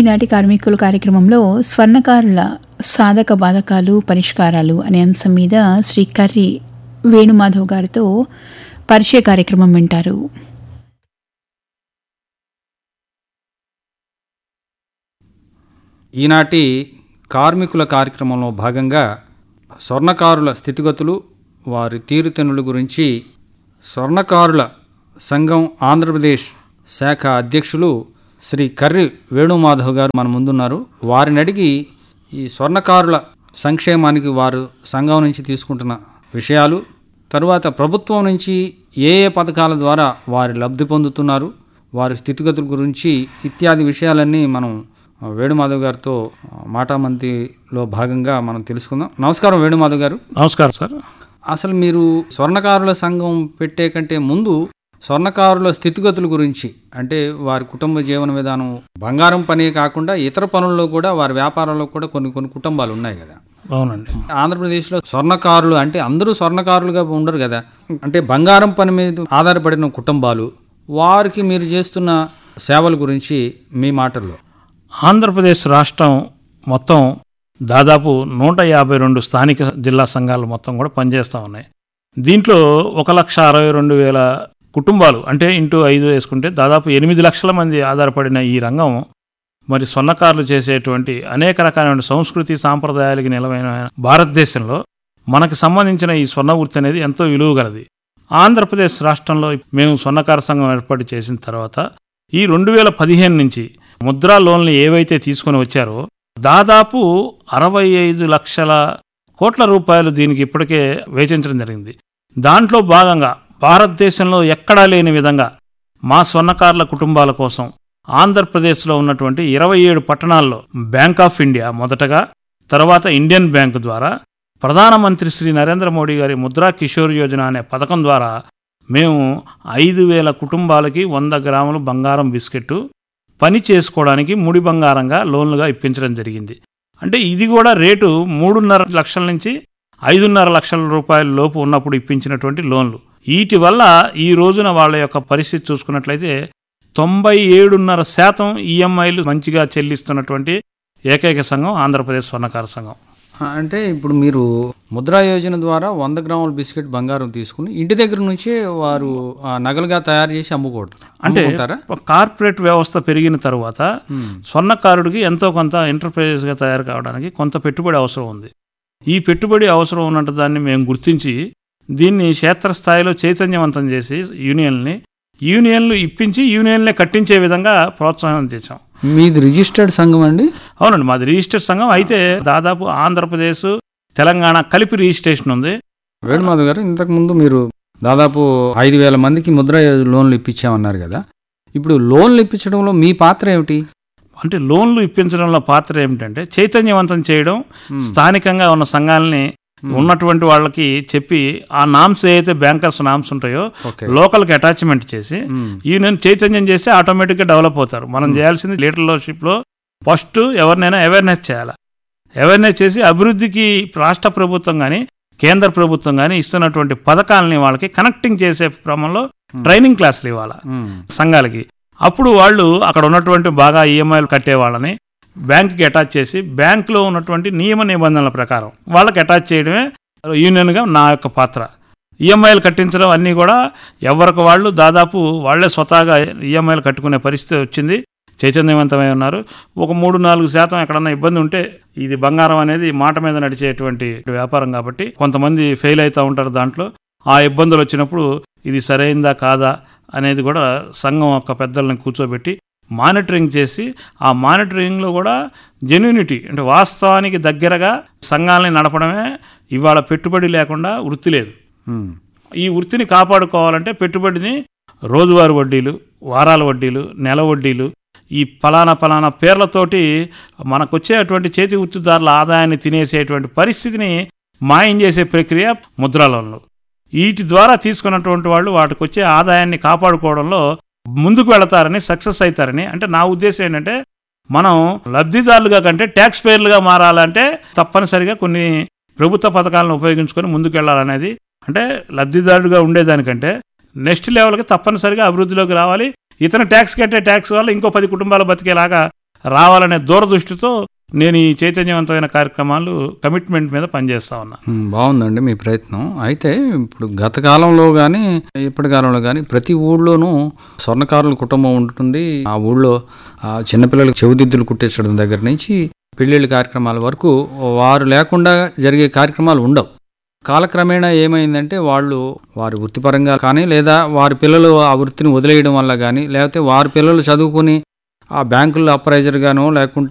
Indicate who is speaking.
Speaker 1: ఈనాటి కార్మికుల కార్యక్రమంలో స్వర్ణకారుల సాధక బాధకాలు పరిష్కారాలు అనే అంశం మీద శ్రీ కర్రి వేణుమాధవ్ గారితో పరిచయ కార్యక్రమం వింటారు
Speaker 2: ఈనాటి కార్మికుల కార్యక్రమంలో భాగంగా స్వర్ణకారుల స్థితిగతులు వారి తీరుతెన్నుల గురించి స్వర్ణకారుల సంఘం ఆంధ్రప్రదేశ్ శాఖ అధ్యక్షులు శ్రీ కర్రి వేణుమాధవ్ గారు మన ముందున్నారు వారిని అడిగి ఈ స్వర్ణకారుల సంక్షేమానికి వారు సంఘం నుంచి తీసుకుంటున్న విషయాలు తరువాత ప్రభుత్వం నుంచి ఏ ఏ పథకాల ద్వారా వారు లబ్ధి పొందుతున్నారు వారి స్థితిగతుల గురించి ఇత్యాది విషయాలన్నీ మనం ఆ, వేణుమాధవ్ గారితో ఆ, మాటామంతిలో భాగంగా మనం తెలుసుకుందాం నమస్కారం వేణుమాధవ్ గారు
Speaker 3: నమస్కారం సార్
Speaker 2: అసలు మీరు స్వర్ణకారుల సంఘం పెట్టే కంటే ముందు స్వర్ణకారుల స్థితిగతుల గురించి అంటే వారి కుటుంబ జీవన విధానం బంగారం పనే కాకుండా ఇతర పనుల్లో కూడా వారి వ్యాపారాల్లో కూడా కొన్ని కొన్ని కుటుంబాలు ఉన్నాయి కదా
Speaker 3: అవునండి
Speaker 2: ఆంధ్రప్రదేశ్లో స్వర్ణకారులు అంటే అందరూ స్వర్ణకారులుగా ఉండరు కదా అంటే బంగారం పని మీద ఆధారపడిన కుటుంబాలు వారికి మీరు చేస్తున్న సేవల గురించి మీ మాటల్లో
Speaker 3: ఆంధ్రప్రదేశ్ రాష్ట్రం మొత్తం దాదాపు నూట యాభై రెండు స్థానిక జిల్లా సంఘాలు మొత్తం కూడా పనిచేస్తూ ఉన్నాయి దీంట్లో ఒక లక్ష అరవై రెండు వేల కుటుంబాలు అంటే ఇంటూ ఐదు వేసుకుంటే దాదాపు ఎనిమిది లక్షల మంది ఆధారపడిన ఈ రంగం మరి స్వర్ణకారులు చేసేటువంటి అనేక రకాలైన సంస్కృతి సాంప్రదాయాలకి నిలవైన భారతదేశంలో మనకు సంబంధించిన ఈ స్వర్ణ వృత్తి అనేది ఎంతో విలువ గలది ఆంధ్రప్రదేశ్ రాష్ట్రంలో మేము స్వర్ణకార సంఘం ఏర్పాటు చేసిన తర్వాత ఈ రెండు వేల పదిహేను నుంచి ముద్రా లోన్లు ఏవైతే తీసుకొని వచ్చారో దాదాపు అరవై ఐదు లక్షల కోట్ల రూపాయలు దీనికి ఇప్పటికే వేచించడం జరిగింది దాంట్లో భాగంగా భారతదేశంలో ఎక్కడా లేని విధంగా మా స్వర్ణకారుల కుటుంబాల కోసం ఆంధ్రప్రదేశ్లో ఉన్నటువంటి ఇరవై ఏడు పట్టణాల్లో బ్యాంక్ ఆఫ్ ఇండియా మొదటగా తర్వాత ఇండియన్ బ్యాంక్ ద్వారా ప్రధానమంత్రి శ్రీ నరేంద్ర మోడీ గారి ముద్రా కిషోర్ యోజన అనే పథకం ద్వారా మేము ఐదు వేల కుటుంబాలకి వంద గ్రాములు బంగారం బిస్కెట్ పని చేసుకోవడానికి ముడి బంగారంగా లోన్లుగా ఇప్పించడం జరిగింది అంటే ఇది కూడా రేటు మూడున్నర లక్షల నుంచి ఐదున్నర లక్షల రూపాయల లోపు ఉన్నప్పుడు ఇప్పించినటువంటి లోన్లు వీటి వల్ల ఈ రోజున వాళ్ళ యొక్క పరిస్థితి చూసుకున్నట్లయితే తొంభై ఏడున్నర శాతం ఈఎంఐలు మంచిగా చెల్లిస్తున్నటువంటి ఏకైక సంఘం ఆంధ్రప్రదేశ్ స్వర్ణకార సంఘం
Speaker 2: ఆ, అంటే ఇప్పుడు మీరు ముద్రా యోజన ద్వారా వంద గ్రాముల బిస్కెట్ బంగారం తీసుకుని ఇంటి దగ్గర నుంచే వారు ఆ, నగలుగా తయారు చేసి అమ్ముకోవడం
Speaker 3: అంటే
Speaker 2: అమ్ముకుంటారా
Speaker 3: కార్పొరేట్ వ్యవస్థ పెరిగిన తరువాత స్వర్ణకారుడికి ఎంతో కొంత ఎంటర్ప్రైజెస్గా తయారు కావడానికి కొంత పెట్టుబడి అవసరం ఉంది ఈ పెట్టుబడి అవసరం ఉన్నట్టు దాన్ని మేము గుర్తించి దీన్ని క్షేత్రస్థాయిలో చైతన్యవంతం చేసి యూనియన్ని యూనియన్లు ఇప్పించి యూనియన్లే కట్టించే విధంగా ప్రోత్సాహం చేశాం
Speaker 2: మీది రిజిస్టర్డ్ సంఘం అండి
Speaker 3: అవునండి మాది రిజిస్టర్ సంఘం అయితే దాదాపు ఆంధ్రప్రదేశ్ తెలంగాణ కలిపి రిజిస్ట్రేషన్ ఉంది
Speaker 2: వేణుమాధవ్ గారు ఇంతకు ముందు మీరు దాదాపు ఐదు వేల మందికి ముద్ర లోన్లు ఇప్పించామన్నారు కదా ఇప్పుడు లోన్లు ఇప్పించడంలో మీ పాత్ర ఏమిటి
Speaker 3: అంటే లోన్లు ఇప్పించడంలో పాత్ర ఏమిటంటే చైతన్యవంతం చేయడం స్థానికంగా ఉన్న సంఘాలని ఉన్నటువంటి వాళ్ళకి చెప్పి ఆ నామ్స్ ఏదైతే బ్యాంకర్స్ నామ్స్ ఉంటాయో
Speaker 2: ఓకే
Speaker 3: లోకల్కి అటాచ్మెంట్ చేసి యూనియన్ చైతన్యం చేస్తే ఆటోమేటిక్గా డెవలప్ అవుతారు మనం చేయాల్సింది లీడర్షిప్లో ఫస్ట్ ఎవరినైనా అవేర్నెస్ చేయాలి అవేర్నెస్ చేసి అభివృద్ధికి రాష్ట్ర ప్రభుత్వం కానీ కేంద్ర ప్రభుత్వం కానీ ఇస్తున్నటువంటి పథకాలని వాళ్ళకి కనెక్టింగ్ చేసే క్రమంలో ట్రైనింగ్ క్లాసులు ఇవ్వాలి సంఘాలకి అప్పుడు వాళ్ళు అక్కడ ఉన్నటువంటి బాగా ఈఎంఐలు కట్టే వాళ్ళని బ్యాంక్కి అటాచ్ చేసి బ్యాంకులో ఉన్నటువంటి నియమ నిబంధనల ప్రకారం వాళ్ళకి అటాచ్ చేయడమే యూనియన్గా నా యొక్క పాత్ర ఈఎంఐలు కట్టించడం అన్నీ కూడా ఎవరికి వాళ్ళు దాదాపు వాళ్ళే స్వతహాగా ఈఎంఐలు కట్టుకునే పరిస్థితి వచ్చింది చైతన్యవంతమై ఉన్నారు ఒక మూడు నాలుగు శాతం ఎక్కడన్నా ఇబ్బంది ఉంటే ఇది బంగారం అనేది మాట మీద నడిచేటువంటి వ్యాపారం కాబట్టి కొంతమంది ఫెయిల్ అవుతూ ఉంటారు దాంట్లో ఆ ఇబ్బందులు వచ్చినప్పుడు ఇది సరైందా కాదా అనేది కూడా సంఘం యొక్క పెద్దలను కూర్చోబెట్టి మానిటరింగ్ చేసి ఆ మానిటరింగ్లో కూడా జెన్యూనిటీ అంటే వాస్తవానికి దగ్గరగా సంఘాలని నడపడమే ఇవాళ పెట్టుబడి లేకుండా వృత్తి లేదు ఈ వృత్తిని కాపాడుకోవాలంటే పెట్టుబడిని రోజువారీ వడ్డీలు వారాల వడ్డీలు నెల వడ్డీలు ఈ ఫలానా ఫలానా పేర్లతోటి మనకు వచ్చేటువంటి చేతి వృత్తిదారుల ఆదాయాన్ని తినేసేటువంటి పరిస్థితిని మాయం చేసే ప్రక్రియ ముద్రా లోన్లు వీటి ద్వారా తీసుకున్నటువంటి వాళ్ళు వాటికి వచ్చే ఆదాయాన్ని కాపాడుకోవడంలో ముందుకు వెళతారని సక్సెస్ అవుతారని అంటే నా ఉద్దేశం ఏంటంటే మనం లబ్ధిదారులుగా కంటే ట్యాక్స్ పేర్లుగా మారాలంటే తప్పనిసరిగా కొన్ని ప్రభుత్వ పథకాలను ఉపయోగించుకొని ముందుకు వెళ్ళాలనేది అంటే లబ్ధిదారుడుగా ఉండేదానికంటే నెక్స్ట్ లెవెల్కి తప్పనిసరిగా అభివృద్ధిలోకి రావాలి ఇతను ట్యాక్స్ కట్టే ట్యాక్స్ వల్ల ఇంకో పది కుటుంబాలు బతికేలాగా రావాలనే దూరదృష్టితో నేను ఈ చైతన్యవంతమైన కార్యక్రమాలు కమిట్మెంట్ మీద పనిచేస్తా ఉన్నా
Speaker 2: ఉమ్, బాగుందండి మీ ప్రయత్నం అయితే ఇప్పుడు గత కాలంలో కానీ ఇప్పటి కాలంలో కానీ ప్రతి ఊళ్ళోనూ స్వర్ణకారుల కుటుంబం ఉంటుంది ఆ ఊళ్ళో ఆ చిన్నపిల్లలకు చెవిదిద్దులు కుట్టించడం దగ్గర నుంచి పెళ్ళిళ్ళ కార్యక్రమాల వరకు వారు లేకుండా జరిగే కార్యక్రమాలు ఉండవు కాలక్రమేణా ఏమైందంటే వాళ్ళు వారి వృత్తిపరంగా కానీ లేదా వారి పిల్లలు ఆ వృత్తిని వదిలేయడం వల్ల కానీ లేకపోతే వారి పిల్లలు చదువుకుని ఆ బ్యాంకుల్లో అప్రైజర్గానో లేకుంటే